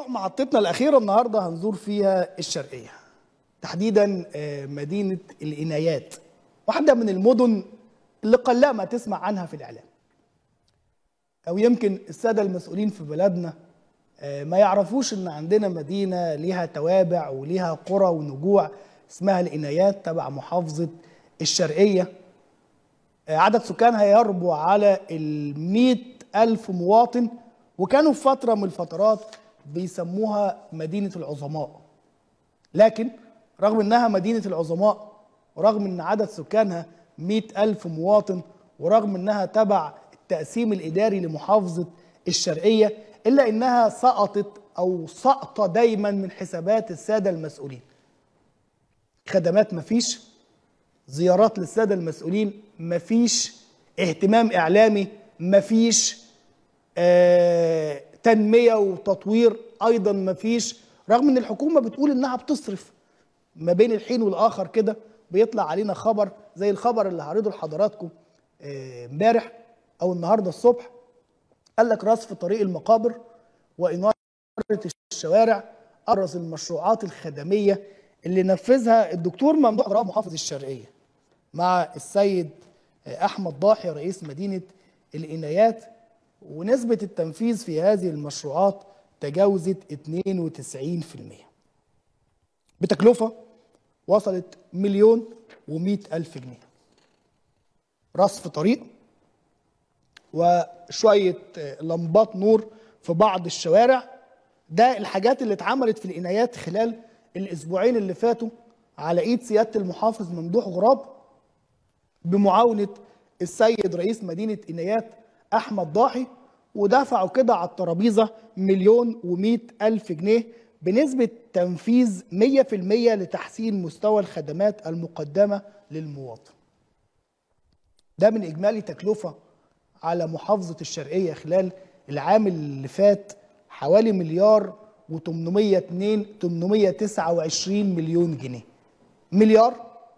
محطتنا الأخيرة النهاردة هنزور فيها الشرقية تحديدا آه، مدينة الإنايات واحدة من المدن اللي قلما تسمع عنها في الإعلام أو يمكن السادة المسؤولين في بلدنا آه، ما يعرفوش إن عندنا مدينة ليها توابع وليها قرى ونجوع اسمها الإنايات تبع محافظة الشرقية آه، عدد سكانها يربو على المئة ألف مواطن وكانوا في فترة من الفترات بيسموها مدينة العظماء لكن رغم انها مدينة العظماء ورغم ان عدد سكانها مئة ألف مواطن ورغم انها تبع التقسيم الإداري لمحافظة الشرقية إلا انها سقطت أو سقطة دايما من حسابات السادة المسؤولين خدمات مفيش زيارات للسادة المسؤولين مفيش اهتمام إعلامي مفيش آه، تنمية وتطوير أيضا مفيش رغم إن الحكومة بتقول إنها بتصرف ما بين الحين والآخر كده بيطلع علينا خبر زي الخبر اللي هعرضه لحضراتكم آه، امبارح أو النهاردة الصبح قال لك رصف طريق المقابر وإنارة الشوارع أبرز المشروعات الخدمية اللي نفذها الدكتور ممدوح غراب محافظ الشرقية مع السيد أحمد ضاحي رئيس مدينة الإنايات ونسبة التنفيذ في هذه المشروعات تجاوزت 92% بتكلفة وصلت مليون ومئة ألف جنيه رصف طريق وشوية لمبات نور في بعض الشوارع ده الحاجات اللي اتعملت في الإنايات خلال الأسبوعين اللي فاتوا على إيد سيادة المحافظ ممدوح غراب بمعاونة السيد رئيس مدينة إنايات أحمد ضاحي ودفعوا كده على الترابيزة مليون ومئة ألف جنيه بنسبة تنفيذ 100% لتحسين مستوى الخدمات المقدمة للمواطن ده من إجمالي تكلفة على محافظة الشرقية خلال العام اللي فات حوالي مليار و802 829 مليون جنيه مليار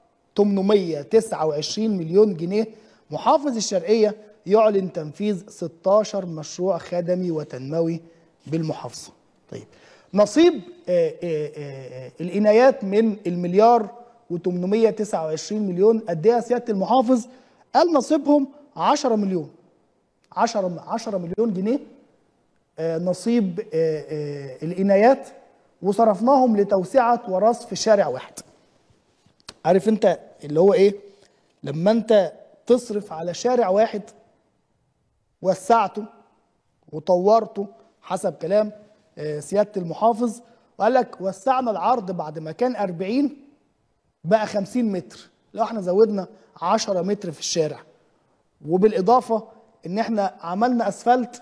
829 مليون جنيه محافظ الشرقية يعلن تنفيذ 16 مشروع خدمي وتنموي بالمحافظة طيب نصيب آه، آه، آه، الإنايات من المليار و829 مليون قد ايه يا سيادة المحافظ قال نصيبهم 10 مليون 10 10 مليون جنيه آه، نصيب آه، آه، الإنايات وصرفناهم لتوسعة ورصف شارع واحد عارف انت اللي هو ايه لما انت تصرف على شارع واحد وسعته وطورته حسب كلام آه، سيادة المحافظ وقال لك وسعنا العرض بعد ما كان 40 بقى 50 متر لو احنا زودنا 10 متر في الشارع وبالإضافة ان احنا عملنا اسفلت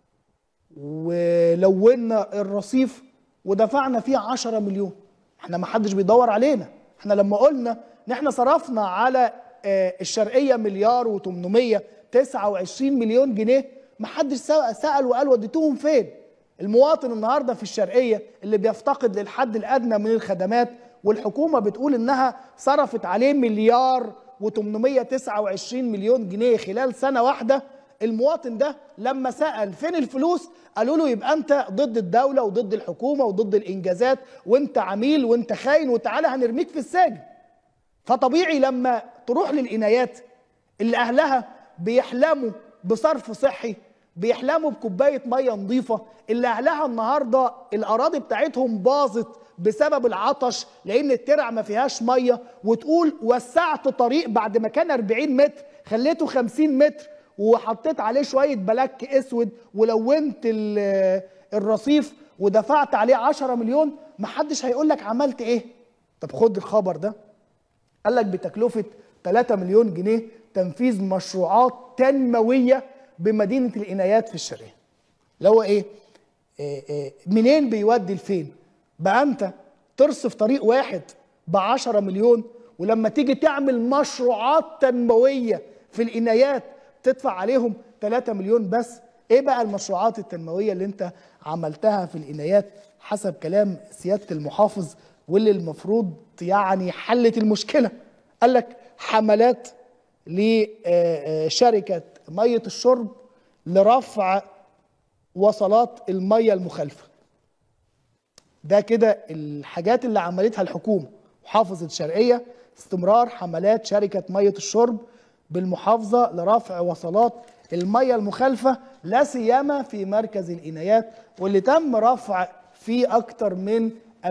ولونا الرصيف ودفعنا فيه 10 مليون احنا ما حدش بيدور علينا احنا لما قلنا ان احنا صرفنا على آه، الشرقية مليار و829 مليون جنيه ما حدش سأل سأل وقال وديتوهم فين المواطن النهاردة في الشرقية اللي بيفتقد للحد الأدنى من الخدمات والحكومة بتقول إنها صرفت عليه مليار و829 مليون جنيه خلال سنة واحدة المواطن ده لما سأل فين الفلوس قالوا له يبقى أنت ضد الدولة وضد الحكومة وضد الإنجازات وأنت عميل وأنت خاين وتعالى هنرميك في السجن فطبيعي لما تروح للإنايات اللي أهلها بيحلموا بصرف صحي بيحلموا بكوباية مية نظيفة اللي أهلها النهاردة الأراضي بتاعتهم باظت بسبب العطش لأن الترع ما فيهاش مية وتقول وسعت طريق بعد ما كان 40 متر خليته 50 متر وحطيت عليه شوية بلاك اسود ولونت ال- الرصيف ودفعت عليه 10 مليون محدش هيقول لك عملت ايه طب خد الخبر ده قال لك بتكلفة 3 مليون جنيه تنفيذ مشروعات تنموية بمدينة الإنايات في الشرقية اللي هو إيه؟ إيه إيه منين بيودي لفين؟ بقى أنت ترصف طريق واحد ب 10 مليون ولما تيجي تعمل مشروعات تنموية في الإنايات تدفع عليهم 3 مليون بس ايه بقى المشروعات التنمويه اللي انت عملتها في الانايات حسب كلام سياده المحافظ واللي المفروض يعني حلت المشكله قال لك حملات لشركه ميه الشرب لرفع وصلات الميه المخالفه ده كده الحاجات اللي عملتها الحكومه محافظه الشرقيه استمرار حملات شركه ميه الشرب بالمحافظه لرفع وصلات الميه المخالفه لا سيما في مركز العنايات واللي تم رفع فيه اكتر من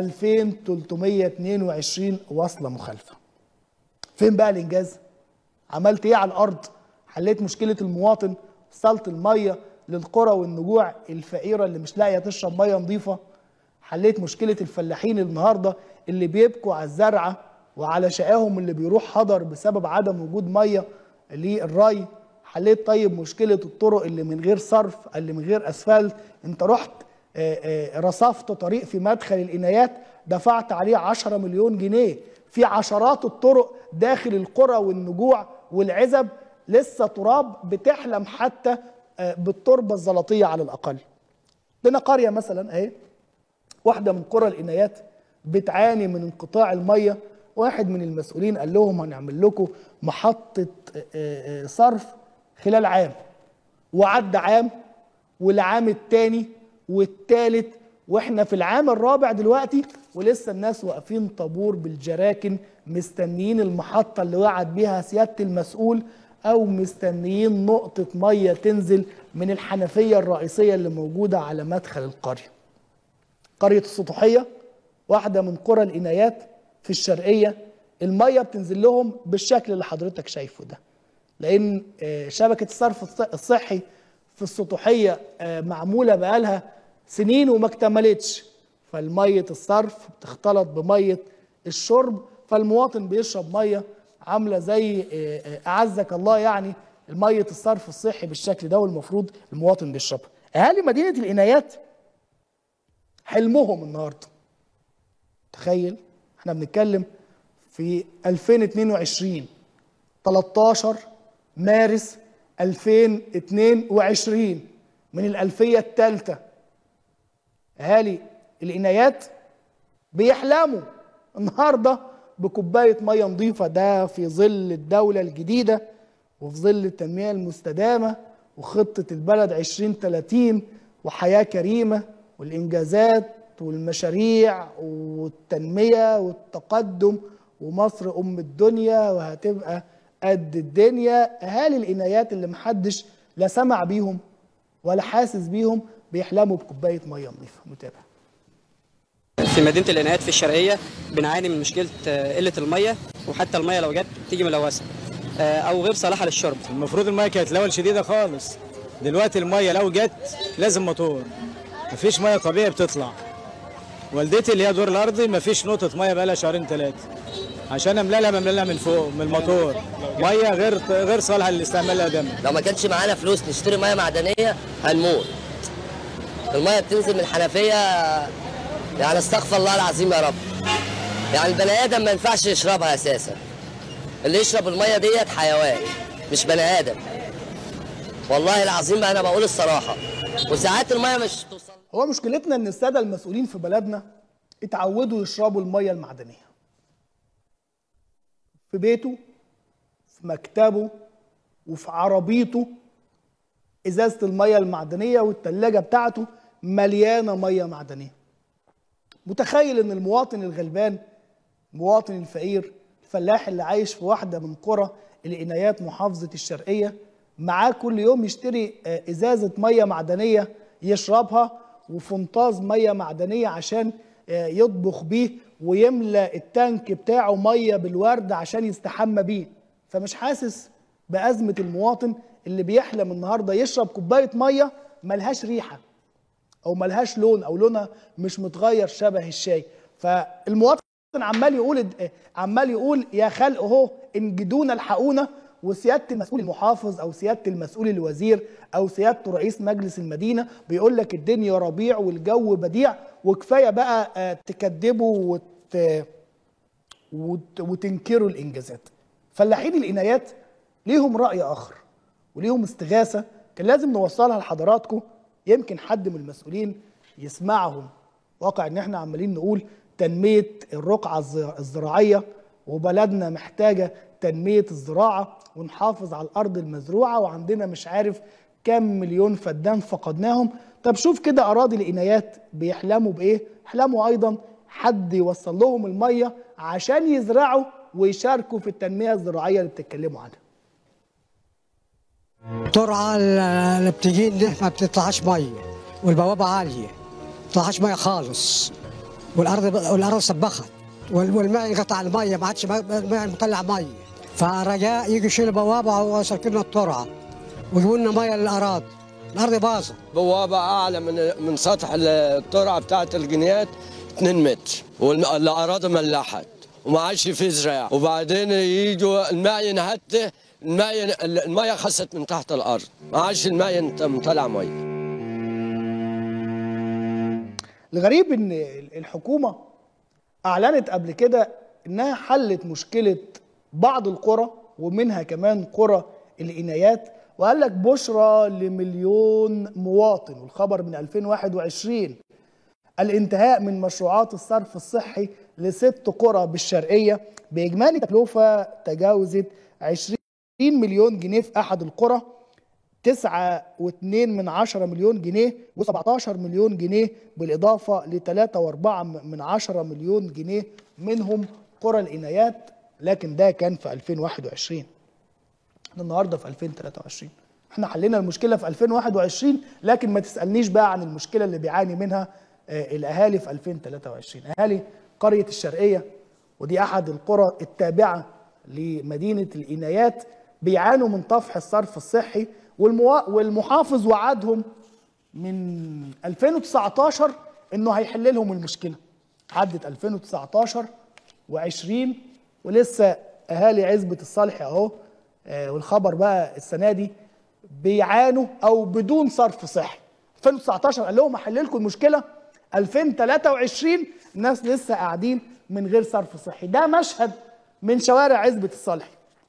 2322 وصله مخالفه. فين بقى الانجاز؟ عملت ايه على الارض؟ حليت مشكله المواطن، وصلت الميه للقرى والنجوع الفقيره اللي مش لاقيه تشرب ميه نظيفه. حليت مشكله الفلاحين النهارده اللي بيبكوا على الزرعه وعلى شقاهم اللي بيروح حضر بسبب عدم وجود ميه للري حليت طيب مشكله الطرق اللي من غير صرف اللي من غير اسفلت انت رحت رصفت طريق في مدخل العنايات دفعت عليه 10 مليون جنيه في عشرات الطرق داخل القرى والنجوع والعزب لسه تراب بتحلم حتى بالتربه الزلطيه على الاقل لنا قريه مثلا اهي واحده من قرى العنايات بتعاني من انقطاع الميه واحد من المسؤولين قال لهم هنعمل لكم محطه صرف خلال عام وعدى عام والعام الثاني والثالث واحنا في العام الرابع دلوقتي ولسه الناس واقفين طابور بالجراكن مستنيين المحطه اللي وعد بيها سياده المسؤول او مستنيين نقطه ميه تنزل من الحنفيه الرئيسيه اللي موجوده على مدخل القريه. قريه السطوحيه واحده من قرى العنايات في الشرقيه الميه بتنزل لهم بالشكل اللي حضرتك شايفه ده. لان شبكه الصرف الصحي في السطوحيه معموله بقالها سنين وما اكتملتش فالميه الصرف بتختلط بميه الشرب فالمواطن بيشرب ميه عامله زي اعزك الله يعني الميه الصرف الصحي بالشكل ده والمفروض المواطن بيشربها اهالي مدينه العنايات حلمهم النهارده تخيل احنا بنتكلم في 2022 13 مارس 2022 من الألفية الثالثة أهالي العنايات بيحلموا النهاردة بكوباية مية نظيفة ده في ظل الدولة الجديدة وفي ظل التنمية المستدامة وخطة البلد 2030 وحياة كريمة والإنجازات والمشاريع والتنمية والتقدم ومصر أم الدنيا وهتبقى قد الدنيا اهالي العنايات اللي محدش لا سمع بيهم ولا حاسس بيهم بيحلموا بكوبايه ميه نظيفه متابع في مدينه العنايات في الشرقيه بنعاني من مشكله قله الميه وحتى الميه لو جت تيجي ملوثه او غير صالحه للشرب المفروض الميه كانت الاول شديده خالص دلوقتي الميه لو جت لازم موتور مفيش ميه طبيعي بتطلع والدتي اللي هي دور الارضي مفيش نقطه ميه بقالها شهرين ثلاثه عشان املا لها بملاها من فوق من الموتور ميه غير غير صالحه للاستعمال الادمي لو ما كانش معانا فلوس نشتري ميه معدنيه هنموت الميه بتنزل من الحنفيه يعني استغفر الله العظيم يا رب يعني البني ادم ما ينفعش يشربها اساسا اللي يشرب الميه ديت حيوان مش بني ادم والله العظيم انا بقول الصراحه وساعات الميه مش توصل هو مشكلتنا ان الساده المسؤولين في بلدنا اتعودوا يشربوا الميه المعدنيه في بيته في مكتبه وفي عربيته ازازه الميه المعدنيه والثلاجه بتاعته مليانه ميه معدنيه متخيل ان المواطن الغلبان المواطن الفقير الفلاح اللي عايش في واحده من قرى العنايات محافظه الشرقيه معاه كل يوم يشتري ازازه ميه معدنيه يشربها وفنطاز ميه معدنيه عشان يطبخ بيه ويملى التانك بتاعه ميه بالورد عشان يستحمى بيه فمش حاسس بأزمة المواطن اللي بيحلم النهارده يشرب كوباية ميه ملهاش ريحة أو ملهاش لون أو لونها مش متغير شبه الشاي فالمواطن عمال يقول عمال يقول يا خلق اهو انجدونا الحقونا وسياده المسؤول المحافظ او سياده المسؤول الوزير او سيادته رئيس مجلس المدينه بيقول لك الدنيا ربيع والجو بديع وكفايه بقى تكذبوا وت... وت... وتنكروا الانجازات. فلاحين العنايات ليهم راي اخر وليهم استغاثه كان لازم نوصلها لحضراتكم يمكن حد من المسؤولين يسمعهم واقع ان احنا عمالين نقول تنميه الرقعه الزراعيه وبلدنا محتاجه تنميه الزراعه ونحافظ على الارض المزروعه وعندنا مش عارف كام مليون فدان فقدناهم طب شوف كده اراضي العنايات بيحلموا بايه يحلموا ايضا حد يوصل لهم الميه عشان يزرعوا ويشاركوا في التنميه الزراعيه اللي بتتكلموا عنها الترعه اللي بتجي ما بتطلعش ميه والبوابه عاليه ما بتطلعش ميه خالص والارض والارض سبخت وال- والماء انقطع الميه ما عادش الماء مطلع ميه فرجاء يجي يشيل البوابه ويسكر لنا الترعه ويجيبوا لنا ميه للاراضي الارض باظت بوابة أعلى من من سطح الترعة بتاعة الجنيات 2 متر والأراضي ملحت وما عادش في زراعة وبعدين يجوا الماء ينهته الماء المية خست من تحت الأرض ما عادش الماء ينت- مطلع مية الغريب ان الحكومه اعلنت قبل كده انها حلت مشكله بعض القرى ومنها كمان قرى العنايات وقال لك بشرى لمليون مواطن والخبر من 2021 الانتهاء من مشروعات الصرف الصحي لست قرى بالشرقيه باجمالي تكلفه تجاوزت 20 مليون جنيه في احد القرى تسعة واتنين من عشرة مليون جنيه و17 مليون جنيه بالإضافة لتلاتة وأربعة من عشرة مليون جنيه منهم قرى العنايات لكن ده كان في 2021 احنا النهارده في 2023 احنا حلينا المشكله في 2021 لكن ما تسالنيش بقى عن المشكله اللي بيعاني منها آه، الاهالي في 2023 اهالي قريه الشرقيه ودي احد القرى التابعه لمدينه العنايات بيعانوا من طفح الصرف الصحي والموا... والمحافظ وعدهم من 2019 انه هيحل لهم المشكله عدت 2019 و20 ولسه اهالي عزبه الصالح اهو آه، والخبر بقى السنه دي بيعانوا او بدون صرف صحي 2019 قال لهم احل لكم المشكله 2023 الناس لسه قاعدين من غير صرف صحي ده مشهد من شوارع عزبه الصالح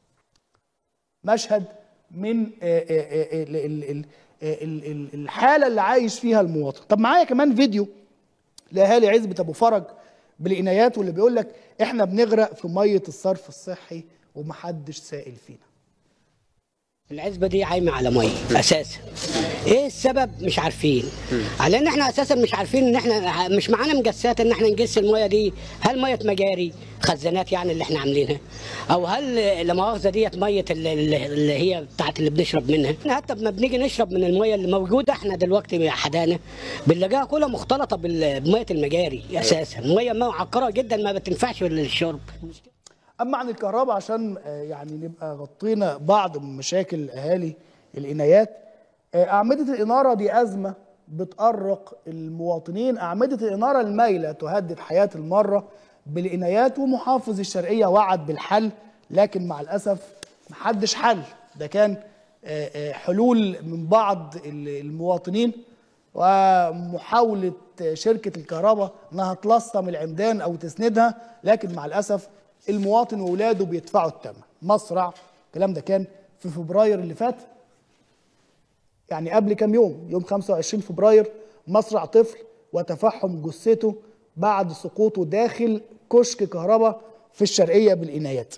مشهد من آه، آه، آه، ال- ال- ال- ال- ال- الحاله اللي عايش فيها المواطن طب معايا كمان فيديو لاهالي عزبه ابو فرج بالعنايات واللي بيقول لك احنا بنغرق في ميه الصرف الصحي ومحدش سائل فينا العزبه دي عايمه على ميه اساسا ايه السبب مش عارفين على ان احنا اساسا مش عارفين ان احنا مش معانا مجسات ان احنا نجس الميه دي هل ميه مجاري خزانات يعني اللي احنا عاملينها او هل لا مؤاخذه ديت ميه اللي, اللي هي بتاعت اللي بنشرب منها احنا حتى لما بنيجي نشرب من الميه اللي موجوده احنا دلوقتي حدانا بنلاقيها كلها مختلطه بال- بميه المجاري اساسا ميه معقره جدا ما بتنفعش للشرب اما عن الكهرباء عشان آه، يعني نبقى غطينا بعض من مشاكل اهالي العنايات آه، اعمده الاناره دي ازمه بتأرق المواطنين اعمده الاناره المايله تهدد حياه المره بالعنايات ومحافظ الشرقيه وعد بالحل لكن مع الاسف محدش حل ده كان آه، آه، حلول من بعض ال- المواطنين ومحاولة شركة الكهرباء انها تلصم العمدان او تسندها لكن مع الاسف المواطن واولاده بيدفعوا الثمن مصرع الكلام ده كان في فبراير اللي فات يعني قبل كام يوم يوم 25 فبراير مصرع طفل وتفحم جثته بعد سقوطه داخل كشك كهرباء في الشرقية بالعنايات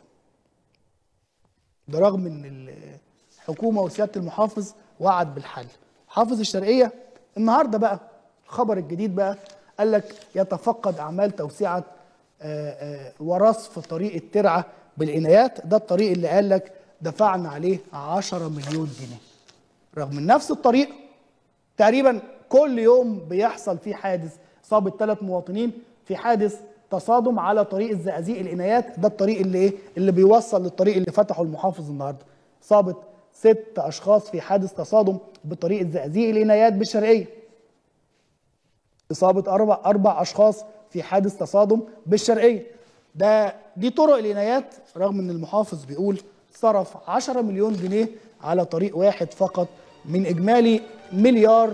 ده رغم ان الحكومه وسياده المحافظ وعد بالحل حافظ الشرقيه النهارده بقى الخبر الجديد بقى قال لك يتفقد اعمال توسعه آه، آه، ورصف طريق الترعه بالعنايات ده الطريق اللي قال لك دفعنا عليه 10 مليون جنيه رغم ان نفس الطريق تقريبا كل يوم بيحصل فيه حادث اصابه ثلاث مواطنين في حادث تصادم على طريق الزقازيق العنايات ده الطريق اللي ايه اللي بيوصل للطريق اللي فتحه المحافظ النهارده اصابه ست اشخاص في حادث تصادم بطريق الزقازيق العنايات بالشرقيه اصابه اربع اربع اشخاص في حادث تصادم بالشرقيه ده دي طرق العنايات رغم ان المحافظ بيقول صرف 10 مليون جنيه على طريق واحد فقط من اجمالي مليار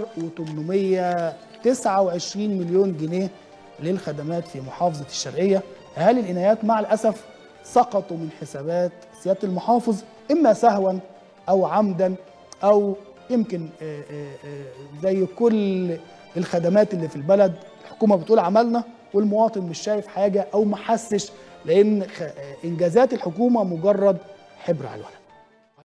و829 مليون جنيه للخدمات في محافظه الشرقيه اهالي العنايات مع الاسف سقطوا من حسابات سياده المحافظ اما سهوا او عمدا او يمكن آه، آه، آه، زي كل الخدمات اللي في البلد الحكومه بتقول عملنا والمواطن مش شايف حاجه او ما حسش لان خ- آه، انجازات الحكومه مجرد حبر على الورق